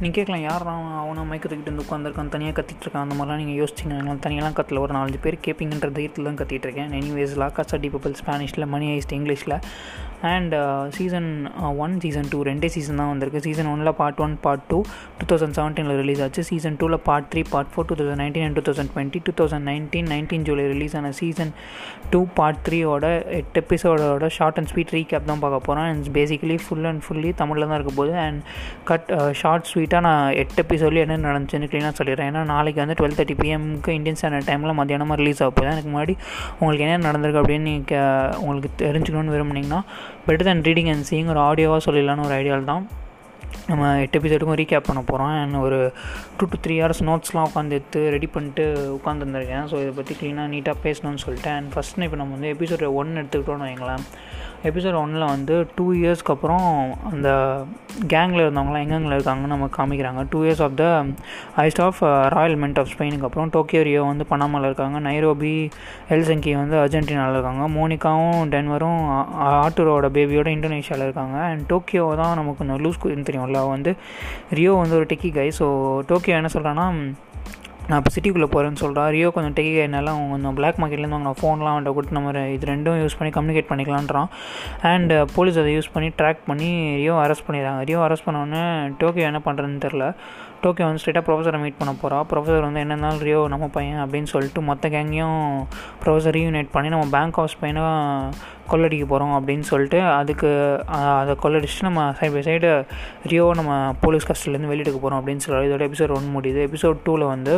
நீங்கள் கேட்கலாம் யார் அவனை மைக்க தூக்கிட்டு வந்து உட்காந்துருக்கான் தனியாக கத்திட்டு இருக்கான் அந்த மாதிரிலாம் நீங்கள் யோசிச்சிங்கன்னா தனியெல்லாம் கத்தல ஒரு நாலஞ்சு பேர் கேட்பீங்கன்ற தைரியத்தில் தான் கத்திட்டு இருக்கேன் எனிவேஸ் லாக்கா சட்டி பீப்பிள் ஸ்பானிஷில் மணி ஐஸ்ட் இங்கிலீஷில் and season one season two ரெண்டே சீசன் தான் வந்திருக்கு சீசன் ஒனில் part one part two two thousand செவன்டீனில் ரிலீஸ் ஆச்சு சீசன் டூவில் part three part four two thousand nineteen and two thousand twenty two thousand nineteen nineteen July release ஆன season two part த்ரீயோட எட்டு எபிசோடோட ஷார்ட் அண்ட் ஸ்வீட் ரீகேப் தான் பார்க்க போகிறோம் and basically full and fully தமிழில் தான் இருக்க போகுது அண்ட் கட் ஷார்ட் ஸ்வீட்டாக நான் எட்டு எபிசோட்லேயே என்ன நடந்துச்சுன்னு க்ளீனாக சொல்லிடுறேன் ஏன்னா நாளைக்கு வந்து டுவெல் தேர்ட்டி பிஎம்க்கு இந்தியன் ஸ்டாண்டர்ட் டைமில் மத்தியானமாக ரிலீஸ் ஆக போகுது எனக்கு முன்னாடி உங்களுக்கு என்ன நடந்திருக்கு அப்படின்னு நீங்கள் உங்களுக்கு தெரிஞ்சுக்கணும்னு விரும்புனீங்கன்னா better than reading and seeing ஒரு ஆடியோவாக சொல்லிடலான்னு ஒரு ஐடியாவில் தான் நம்ம எட்டு எபிசோடுக்கும் ரீகேப் பண்ண போகிறோம் அண்ட் ஒரு டூ டு த்ரீ ஹவர்ஸ் நோட்ஸ்லாம் உட்காந்து எடுத்து ரெடி பண்ணிட்டு உட்காந்துருந்துருக்கேன் ஸோ இதை பற்றி க்ளீனாக நீட்டாக பேசணும்னு சொல்லிட்டு அண்ட் ஃபஸ்ட்டு இப்போ நம்ம வந்து எபிசோட் ஒன் எடுத்துக்கிட்டோம்னு வைங்களேன் எபிசோட் ஒன்னில் வந்து டூ இயர்ஸ்க்கு அப்புறம் அந்த கேங்கில் இருந்தவங்களாம் எங்கெங்கில் இருக்காங்கன்னு நம்ம காமிக்கிறாங்க two years of the heist of royal mint of ஸ்பெயினுக்கு அப்புறம் டோக்கியோ ரியோ வந்து பனாமாவில் இருக்காங்க நைரோபி எல்சங்கி வந்து அர்ஜென்டினாவில் இருக்காங்க மோனிகாவும் டென்வரும் ஆட்டூரோட பேபியோட இந்தோனேஷியாவில் இருக்காங்க அண்ட் டோக்கியோ தான் நமக்கு கொஞ்சம் லூஸ் தெரியும்ல வந்து ரியோ வந்து ஒரு டெக்கி கை ஸோ டோக்கியோ என்ன சொல்கிறான்னா நான் இப்போ சிட்டிக்குள்ளே போகிறேன்னு சொல்கிறா ரியோ கொஞ்சம் டெக்கி என்னால் அவங்க கொஞ்சம் பிளாக் மார்க்கெட்லேருந்து வாங்கின ஃபோன்லாம் அவன்கிட்ட கொடுத்து நம்ம இது ரெண்டும் யூஸ் பண்ணி கம்யூனிகேட் பண்ணிக்கலான்றான் அண்ட் போலீஸ் அதை யூஸ் பண்ணி ட்ராக் பண்ணி ரியோ அரெஸ்ட் பண்ணிடுறாங்க ரியோ அரெஸ்ட் பண்ணோன்னே டோக்கியோ என்ன பண்ணுறதுன்னு தெரில டோக்கியோ வந்து ஸ்ட்ரெயிட்டாக ப்ரொஃபஸரை மீட் பண்ண போகிறா ப்ரொஃபஸர் வந்து என்ன இருந்தாலும் ரியோ நம்ம பையன் அப்படின்னு சொல்லிட்டு மொத்த கேங்கையும் ப்ரொஃபஸர் ரீயூனைட் பண்ணி நம்ம பேங்க் ஆஃப் ஸ்பெயினை கொள்ளடிக்க போகிறோம் அப்படின்னு சொல்லிட்டு அதுக்கு அதை கொள்ளடிச்சுட்டு நம்ம சைட் பை சைடு ரியோ நம்ம போலீஸ் கஸ்டடிலேருந்து வெளியிடுக்க போகிறோம் அப்படின்னு சொல்கிறார் இதோட எபிசோட் ஒன் முடியுது எபிசோட் டூவில் வந்து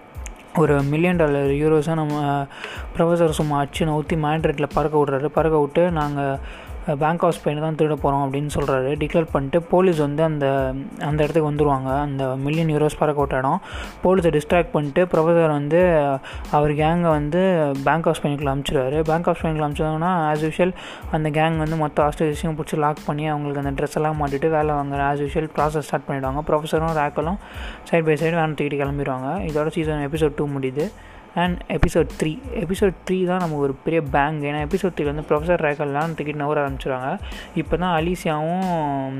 ஒரு மில்லியன் டாலர் யூரோஸை நம்ம ப்ரொஃபஸர் சும்மா அச்சு நவுத்தி மேண்ட்ரேட்டில் பறக்க விட்றாரு பறக்க விட்டு நாங்கள் பேங்க் ஆஃப் ஸ்பெயின் தான் திருட போகிறோம் அப்படின்னு சொல்கிறாரு டிக்ளேர் பண்ணிட்டு போலீஸ் வந்து அந்த அந்த இடத்துக்கு வந்துடுவாங்க அந்த மில்லியன் யூரோஸ் பறக்க விட்ட இடம் போலீஸை டிஸ்ட்ராக்ட் பண்ணிட்டு ப்ரொஃபஸர் வந்து அவர் கேங்கை வந்து பேங்க் ஆஃப் ஸ்பெயினுக்குள்ள அனுப்பிச்சிடுவார் பேங்க் ஆஃப் ஸ்பெயினுக்குள்ள அனுப்பிச்சோன்னா ஆஸ் யூஷுவல் அந்த கேங் வந்து மொத்த ஹாஸ்டேஜஸையும் பிடிச்சி லாக் பண்ணி அவங்களுக்கு அந்த ட்ரெஸ் எல்லாம் மாட்டிட்டு வேலை வாங்குற ஆஸ் யூஷுவல் ப்ராசஸ் ஸ்டார்ட் பண்ணிவிடுவாங்க ப்ரொஃபஸரும் ரேக்கலும் சைட் பை சைடு வேன் தூக்கிட்டு கிளம்பிடுவாங்க இதோட சீசன் எபிசோட் டூ முடியுது and episode three episode three தான் நமக்கு ஒரு பெரிய பேங்க் ஏன்னா எபிசோட் த்ரீ வந்து ப்ரொஃபஸர் ரேக்கல்லாம் டிக்கெட் நவர ஆரம்பிச்சிடுவாங்க இப்போ தான் அலிசியாவும்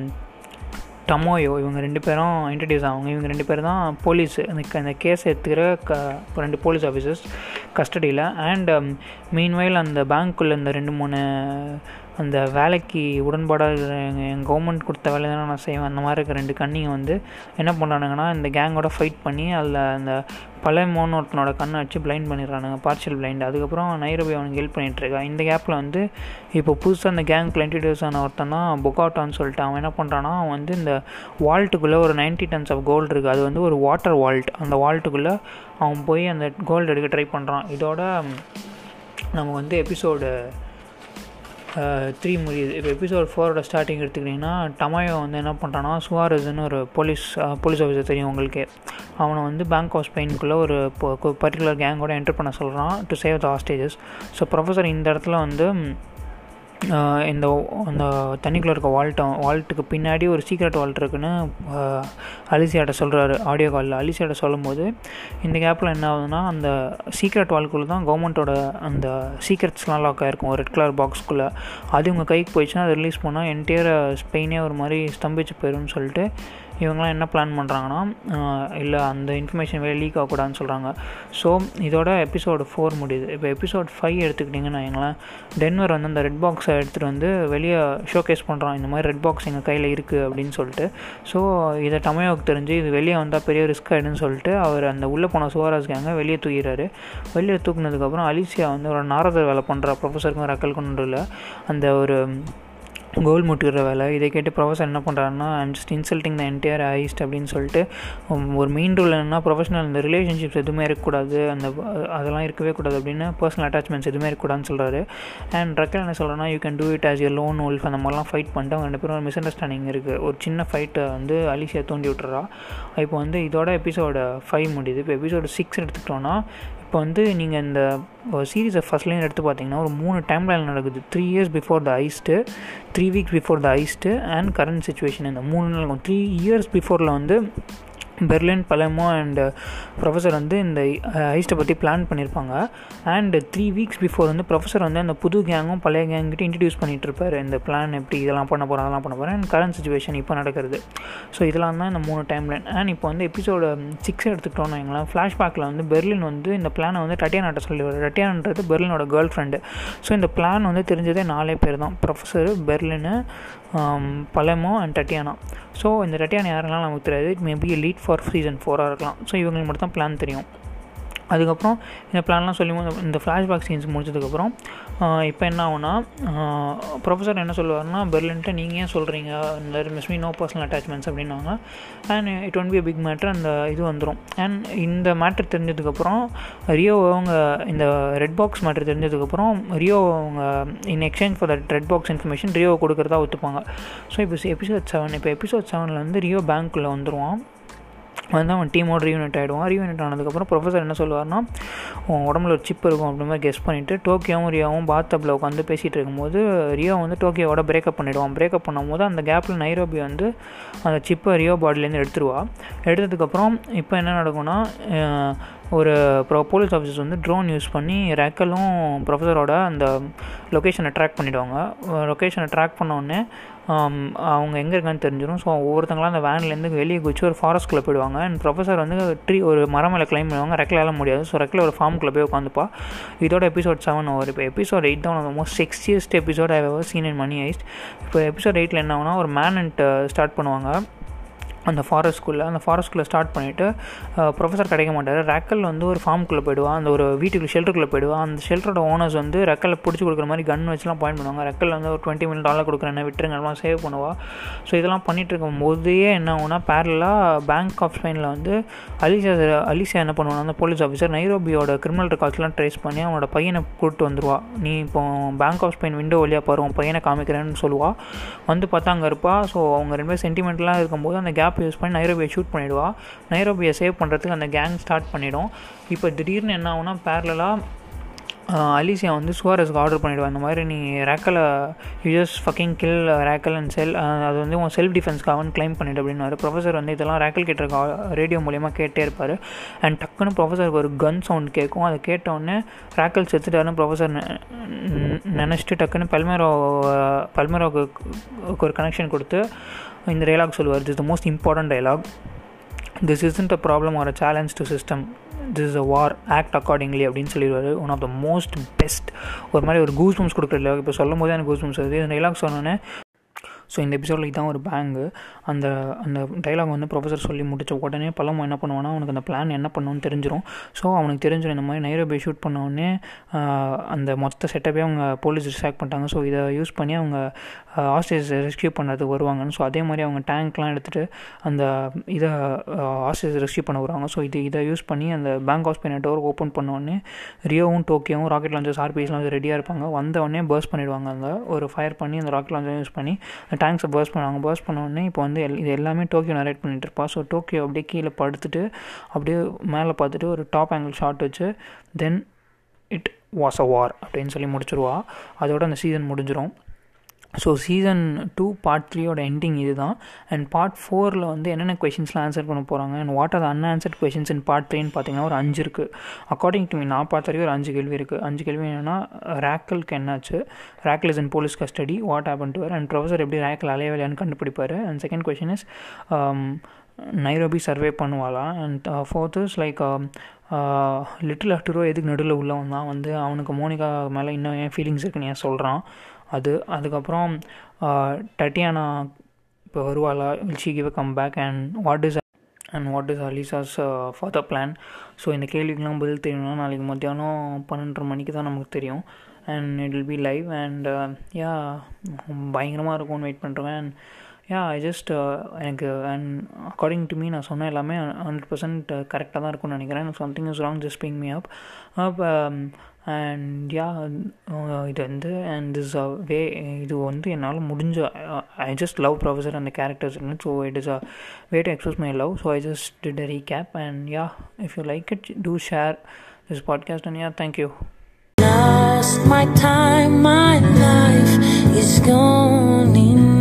டமோயோ இவங்க ரெண்டு பேரும் இன்ட்ரடியூஸ் ஆவாங்க இவங்க ரெண்டு பேர் தான் போலீஸ் அந்த அந்த கேஸ் எடுத்துக்கிற க ரெண்டு போலீஸ் ஆஃபீஸர்ஸ் கஸ்டடியில் அண்ட் மீன்வைல் அந்த பேங்க்குள்ளே இந்த ரெண்டு மூணு அந்த வேலைக்கு உடன்பாடாக என் கவர்மெண்ட் கொடுத்த வேலை தானே நான் செய்வேன் அந்த மாதிரி இருக்க ரெண்டு கண்ணிங்க வந்து என்ன பண்ணுறானுங்கன்னா இந்த கேங்கோட ஃபைட் பண்ணி அதில் அந்த பழைய மோன் ஒருத்தனோட கண்ணை வச்சு பிளைண்ட் பண்ணிடுறானுங்க பார்ஷியல் பிளைண்ட் அதுக்கப்புறம் நைரோபி அவனுக்கு ஹெல்ப் பண்ணிகிட்ருக்கா இந்த கேப்பில் வந்து இப்போ புதுசாக அந்த கேங்க்கு இன்ட்ரடியூஸ் ஆன ஒருத்தன் தான் பொகாட்டான்னு சொல்லிட்டு அவன் என்ன பண்ணுறான்னா அவன் வந்து இந்த வால்ட்டுக்குள்ளே ஒரு நைன்ட்டி டன்ஸ் ஆஃப் கோல்டு இருக்குது அது வந்து ஒரு வாட்டர் வால்ட் அந்த வால்ட்டுக்குள்ளே அவன் போய் அந்த கோல்டு எடுக்க ட்ரை பண்ணுறான் இதோட நம்ம வந்து எபிசோடு த்ரீ முடியுது இப்போ எபிசோட் ஃபோரோட ஸ்டார்டிங் எடுத்துக்கிட்டிங்கன்னா டமாயோ வந்து என்ன பண்ணுறான்னா சுவாரஸ்னு ஒரு போலீஸ் போலீஸ் ஆஃபீஸர் தெரியும் உங்களுக்கு அவனை வந்து பேங்க் ஆஃப் ஸ்பெயினுக்குள்ளே ஒரு பர்டிகுலர் கேங்கோட என்டர் பண்ண சொல்கிறான் to save the hostages so professor இந்த இடத்துல வந்து இந்த அந்த தண்ணிக்குள்ளே இருக்க வால்ட்டை வால்ட்டுக்கு பின்னாடி ஒரு சீக்ரெட் வால்ட் இருக்குன்னு அலிசியாட்ட சொல்கிறாரு ஆடியோ காலில் அலிசியாட்ட சொல்லும்போது இந்த கேப்பில் என்ன ஆகுதுன்னா அந்த சீக்ரெட் வால்க்குள்ளே தான் கவர்மெண்ட்டோட அந்த சீக்ரெட்ஸ்லாம் லாக் ஆகிருக்கும் ஒரு ரெட் கலர் பாக்ஸ்க்குள்ளே அது இவங்க கைக்கு போயிடுச்சுன்னா அதை ரிலீஸ் பண்ணால் என்டையர் ஸ்பெயினே ஒரு மாதிரி ஸ்தம்பிச்சு போயிடும்னு சொல்லிட்டு இவங்களாம் என்ன பிளான் பண்ணுறாங்கன்னா இல்லை அந்த இன்ஃபர்மேஷன் வெளியே லீக் ஆகக்கூடாதுன்னு சொல்கிறாங்க ஸோ இதோட எபிசோடு ஃபோர் முடியுது இப்போ எபிசோட் ஃபைவ் எடுத்துக்கிட்டிங்கன்னா வைங்களேன் டென்வர் வந்து அந்த ரெட் பாக்ஸை எடுத்துகிட்டு வந்து வெளியே ஷோகேஸ் பண்ணுறான் இந்த மாதிரி ரெட் பாக்ஸ் எங்கள் கையில் இருக்குது அப்படின்னு சொல்லிட்டு ஸோ இதை டமையோவுக்கு தெரிஞ்சு இது வெளியே வந்தால் பெரிய ரிஸ்க் ஆகிடுன்னு சொல்லிட்டு அவர் அந்த உள்ளே போன சுவாராஸ் கேங்க வெளியே தூக்கிறாரு வெளியே தூக்குனதுக்கப்புறம் அலிசியா வந்து ஒரு நாரதர் வேலை பண்ணுற ப்ரொஃபஸருக்கும் ரக்கலுக்கும் நடுவில் அந்த ஒரு கோல் முட்டுகிற வேலை இதை கேட்டு ப்ரொஃபஸர் என்ன பண்ணுறாருன்னா I'm just insulting the entire heist அப்படின்னு சொல்லிட்டு ஒரு மெயின் ரூல் என்னன்னா ப்ரொஃபஷனல் இந்த ரிலேஷன்ஷிப்ஸ் எதுவுமே இருக்கக்கூடாது அந்த அதெல்லாம் இருக்கவே கூடாது அப்படின்னு பர்சனல் அட்டாச்மெண்ட்ஸ் எதுவுமே இருக்கக்கூடாதுன்னு சொல்கிறாரு அண்ட் ரக்கல் என்ன சொல்கிறேன்னா you can do it as your lone wolf அந்த மாதிரிலாம் ஃபைட் பண்ணிட்டு அவங்க ரெண்டு பேரும் ஒரு மிஸ் அண்டர்ஸ்டாண்டிங் இருக்குது ஒரு சின்ன ஃபைட்டை வந்து அலிசியா தூண்டி விட்டுறா இப்போ வந்து இதோட எபிசோட ஃபைவ் முடியுது இப்போ எபிசோடு சிக்ஸ் எடுத்துக்கிட்டோன்னா இப்போ வந்து நீங்கள் இந்த சீரீஸை ஃபஸ்ட்லேயும் எடுத்து பார்த்தீங்கன்னா ஒரு மூணு டைம் லைன் நடக்குது three years before the heist three weeks before the heist and current situation இந்த மூணு நாள் த்ரீ இயர்ஸ் பிஃபோரில் வந்து பெர்லின் பலமோ அண்ட் ப்ரொஃபஸர் வந்து இந்த ஐஸ்ட்டை பற்றி பிளான் பண்ணியிருப்பாங்க அண்ட் த்ரீ வீக்ஸ் பிஃபோர் வந்து ப்ரொஃபஸர் வந்து அந்த புது கேங்கும் பழைய கேங்கிட்ட இன்ட்ரடியூஸ் பண்ணிகிட்டு இருப்பார் இந்த பிளான் எப்படி இதெல்லாம் பண்ண போகிறோம் அதெல்லாம் பண்ண போகிறேன் அண்ட் கரண்ட் சுச்சுவேஷன் இப்போ நடக்கிறது ஸோ இதெல்லாம் தான் இந்த மூணு டைம் லைன் அண்ட் இப்போ வந்து எபிசோட சிக்ஸ் எடுத்துக்கிட்டோம்னு வைங்களேன் ஃப்ளாஷ்பேக்கில் வந்து பெர்லின் வந்து இந்த பிளானை வந்து டட்டியானாட்ட சொல்லிடுவார் டட்டியான்றது பெர்லினோட கேர்ள் ஃப்ரெண்டு ஸோ இந்த பிளான் வந்து தெரிஞ்சதே நாலே பேர் தான் professor Berlin Palermo and Tatiana so இந்த டட்டியானா யாரெல்லாம் நமக்கு தெரியாது it maybe lead for season ஃபோராக இருக்கலாம் ஸோ இவங்களுக்கு மட்டும் தான் பிளான் தெரியும் அதுக்கப்புறம் இந்த பிளான்லாம் சொல்லி இந்த ஃப்ளாஷ்பேக் சீன்ஸ் முடிச்சதுக்கப்புறம் இப்போ என்ன ஆகுனா ப்ரொஃபஸர் என்ன சொல்லுவார்னா பெர்லின்ட்டு நீங்கள் ஏன் சொல்கிறீங்க இந்த miss me no personal attachments அப்படின்னாங்க and it won't be big matter அந்த இது வந்துடும் அண்ட் இந்த மேட்ரு தெரிஞ்சதுக்கப்புறம் ரியோ அவங்க இந்த ரெட் பாக்ஸ் மேட்ரு தெரிஞ்சதுக்கப்புறம் ரியோ அவங்க in exchange for that red box information Rio கொடுக்குறதா ஒத்துப்பாங்க ஸோ இப்போ எபிசோட் செவன் இப்போ எபிசோட் செவனில் வந்து ரியோ பேங்க்குள்ளே வந்துடுவான் வந்து அவன் டீமோட ரீயூனிட் ஆகிடுவான் ரீயூனிட் ஆனதுக்கப்புறம் ப்ரொஃபஸர் என்ன சொல்லுவார்னா உன் உடம்புல ஒரு சிப் இருக்கும் அப்படி மாதிரி கெஸ் பண்ணிவிட்டு டோக்கியோவும் ரியாவும் பாத்தப்பில் உட்காந்து பேசிகிட்டு இருக்கும்போது ரியோ வந்து டோக்கியோவோட பிரேக்கப் பண்ணிவிடுவான் பிரேக்கப் பண்ணும்போது அந்த கேப்பில் நைரோபி வந்து அந்த சிப்பை ரியோ பாடிலேருந்து எடுத்துருவா எடுத்ததுக்கப்புறம் இப்போ என்ன நடக்கும்னா ஒரு ப்ரோ போலீஸ் ஆஃபீஸர்ஸ் வந்து ட்ரோன் யூஸ் பண்ணி ரெக்கலும் ப்ரொஃபஸரோட அந்த லொக்கேஷனை ட்ராக் பண்ணிவிடுவாங்க லொக்கேஷனை ட்ராக் பண்ணோடனே அவங்க எங்கே இருக்கான்னு தெரிஞ்சிடும் ஸோ ஒவ்வொருத்தங்களாம் அந்த வேன்லேருந்து வெளியே குச்சி ஒரு ஃபாரஸ்ட்குள்ளே போயிடுவாங்க அண்ட் ப்ரொஃபஸர் வந்து ட்ரீ ஒரு மரம் மேலே கிளைம் பண்ணுவாங்க ரெக்கிலால முடியாது ஸோ ரெக்கில் ஒரு ஃபார்முக்குள்ளே போய் உட்காந்துப்பா இதோட எபிசோட் செவன் ஓவர் இப்போ எபிசோட் எயிட் தான் most sexiest episode I ever seen in Money Heist இப்போ எபிசோட் எயிட்டில் என்ன ஆகுனா ஒரு மேனண்ட் ஸ்டார்ட் பண்ணுவாங்க அந்த ஃபாரஸ்ட்குள்ளே அந்த ஃபாரஸ்ட்குள்ளே ஸ்டார்ட் பண்ணிவிட்டு ப்ரொஃபஸர் கிடைக்க மாட்டார் ரேக்கல் வந்து ஒரு ஃபார்முக்குள்ளே போயிடுவான் அந்த ஒரு வீட்டுக்கு ஷெல்டருக்குள்ளே போயிடுவான் அந்த ஷெல்டரோட ஓனர்ஸ் வந்து ரெக்கலை பிடிச்சி கொடுக்குற மாதிரி கன் வச்சுலாம் பாயிண்ட் பண்ணுவாங்க ரெக்கல் வந்து ஒரு டுவெண்ட்டி மில்லியன் டாலர் கொடுக்குறேன் விட்டுருங்க எல்லாம் சேவ் பண்ணுவா ஸோ இதெல்லாம் பண்ணிகிட்டு இருக்கும் போதே என்ன ஆகுனா பேரலாக பேங்க் ஆஃப் ஸ்பெயினில் வந்து அலிசா அலிசா என்ன பண்ணுவாங்க அந்த போலீஸ் ஆஃபீஸர் நைரோபியோட கிரிமினல் ரெக்கார்ட்ஸ்லாம் ட்ரேஸ் பண்ணி அவனோட பையனை கூப்பிட்டு வந்துருவா நீ இப்போ பேங்க் ஆஃப் ஸ்பெயின் விண்டோ வழியாக பாரு உன் பையனை காமிக்கிறேன்னு சொல்லுவா வந்து பார்த்தா அங்கே இருப்பா ஸோ அவங்க ரெண்டு பேரும் சென்டிமெண்ட்லாம் இருக்கும்போது அந்த கேப் யூஸ் பண்ணி நைரோபியை ஷூட் பண்ணிவிடுவா நைரோபியை சேவ் பண்ணுறதுக்கு அந்த கேங் ஸ்டார்ட் பண்ணிவிடும் இப்போ திடீர்னு என்ன ஆகுனா பேரலாக அலிசியா வந்து சுவாரஸ்க்கு ஆர்டர் பண்ணிவிடுவா இந்த மாதிரி நீ ரேக்கலை you just fucking kill Raquel and sell அது வந்து உன் செல்ஃப் டிஃபென்ஸ்க்காகனு கிளைம் பண்ணிவிடு அப்படின்னு ப்ரொஃபஸர் வந்து இதெல்லாம் ரேக்கல் கேட்டிருக்க ரேடியோ மூலியமாக கேட்டே இருப்பார் அண்ட் டக்குன்னு ப்ரொஃபஸருக்கு ஒரு கன் சவுண்ட் கேட்கும் அதை கேட்டவுடனே ரேக்கல் செத்துட்டாருன்னு ப்ரொஃபஸர் நினச்சிட்டு டக்குன்னு பல்மேரோ பல்மேரோவுக்கு ஒரு கனெக்ஷன் கொடுத்து இந்த டைலாக் சொல்லுவார் this the most important dialogue this isn't a problem or a challenge to system this is a war act accordingly அப்படின்னு சொல்லிடுவார் one of the most best ஒரு மாதிரி ஒரு கூஸ் பம்ஸ் கொடுக்குற டைலாக் இப்போ சொல்லும் போது எனக்கு கூஸ் பம்ஸ் வருது இந்த டைலாக் சொன்னோன்னே ஸோ இந்த எபிசோடில் இதான் ஒரு பேங்கு அந்த அந்த டைலாக் வந்து ப்ரொஃபஸர் சொல்லி முடிச்ச உடனே பழம் என்ன பண்ணுவான்னா அவனுக்கு அந்த பிளான் என்ன பண்ணணும்னு தெரிஞ்சிடும் ஸோ அவனுக்கு தெரிஞ்சிடும் இந்த மாதிரி நைரோபி ஷூட் பண்ண உடனே அந்த மொத்த செட்டப்பே அவங்க போலீஸ் ரிசாக்ட் பண்ணிட்டாங்க ஸோ இதை யூஸ் பண்ணி அவங்க ஆஸ்டேஜ் ரெஸ்கியூ பண்ணுறதுக்கு வருவாங்கன்னு ஸோ அதே மாதிரி அவங்க டேங்க்லாம் எடுத்துகிட்டு அந்த இதை ஆஸ்டேஜ் ரெஸ்கியூ பண்ண வருவாங்க ஸோ இது இதை யூஸ் பண்ணி அந்த bank of Spain door open பண்ண உடனே ரியோவும் டோக்கியோவும் ராக்கெட் லான்ச்சர்ஸ் ஆர்பிஎஸ்லாம் ரெடியாக இருப்பாங்க வந்த உடனே பர்ஸ் பண்ணிடுவாங்க அங்கே ஒரு ஃபயர் பண்ணி அந்த ராக்கெட் லான்ச்சர் யூஸ் பண்ணி டேங்க்ஸை பர்ஸ் பண்ணுவாங்க பர்ஸ் பண்ண உடனே இப்போ வந்து எல் இது எல்லாமே டோக்கியோ நரேட் பண்ணிட்டு இருப்பா ஸோ டோக்கியோ அப்படியே கீழே படுத்துட்டு அப்படியே மேலே பார்த்துட்டு ஒரு டாப் ஆங்கிள் ஷாட் வச்சு தென் இட் வாஸ் அ வார் அப்படின்னு சொல்லி முடிச்சிருவா அதோட அந்த சீசன் முடிஞ்சிடும் ஸோ சீசன் டூ பார்ட் த்ரீயோட எண்டிங் இது தான் அண்ட் பார்ட் ஃபோரில் வந்து என்னென்ன கொஷின்ஸ்லாம் ஆன்சர் பண்ண போகிறாங்க and what are the unanswered questions in part த்ரீன்னு பார்த்தீங்கன்னா ஒரு அஞ்சு இருக்குது அக்கார்டிங் டு மீ நான் பார்த்த வரைக்கும் ஒரு அஞ்சு கேள்வி இருக்குது அஞ்சு கேள்வி என்னென்னா ரேக்கலுக்கு என்னாச்சு Raquel is in police custody what happen to and professor எப்படி ரேக்கல் அலையவில்லையான்னு கண்டுபிடிப்பார் and second question is Nairobi survive பண்ணுவாளா and fourth is like little Arturo எதுக்கு நடுவில் உள்ளவன் தான் வந்து அவனுக்கு மோனிகா மேலே இன்னும் ஏன் ஃபீலிங்ஸ் இருக்குன்னு ஏன் சொல்கிறான் அது அதுக்கப்புறம் டட்டியானா இப்போ வருவாளா will she give come back and what is and what is Alicia's further plan so இந்த கேள்விக்கெலாம் பதில் தெரியணும்னா நாளைக்கு மத்தியானம் பன்னெண்டரை மணிக்கு தான் நமக்கு தெரியும் and it will be live and yeah பயங்கரமாக இருக்கும்னு வெயிட் பண்ணுறேன் அண்ட் யா ஐ ஜஸ்ட் எனக்கு அண்ட் அக்கார்டிங் டு மீ நான் சொன்ன எல்லாமே ஹண்ட்ரட் பர்சன்ட் கரெக்டாக தான் இருக்கும்னு நினைக்கிறேன் something is wrong just ping me up அப்போ அண்ட் யா இது வந்து அண்ட் திஸ் அ வே இது வந்து என்னால் முடிஞ்ச ஐ ஜஸ்ட் லவ் ப்ரொஃபஸர் அந்த characters so it is a way to express my love so I just did a recap and yeah if you like it do share this podcast and yeah thank you Lost my time, my life is gone in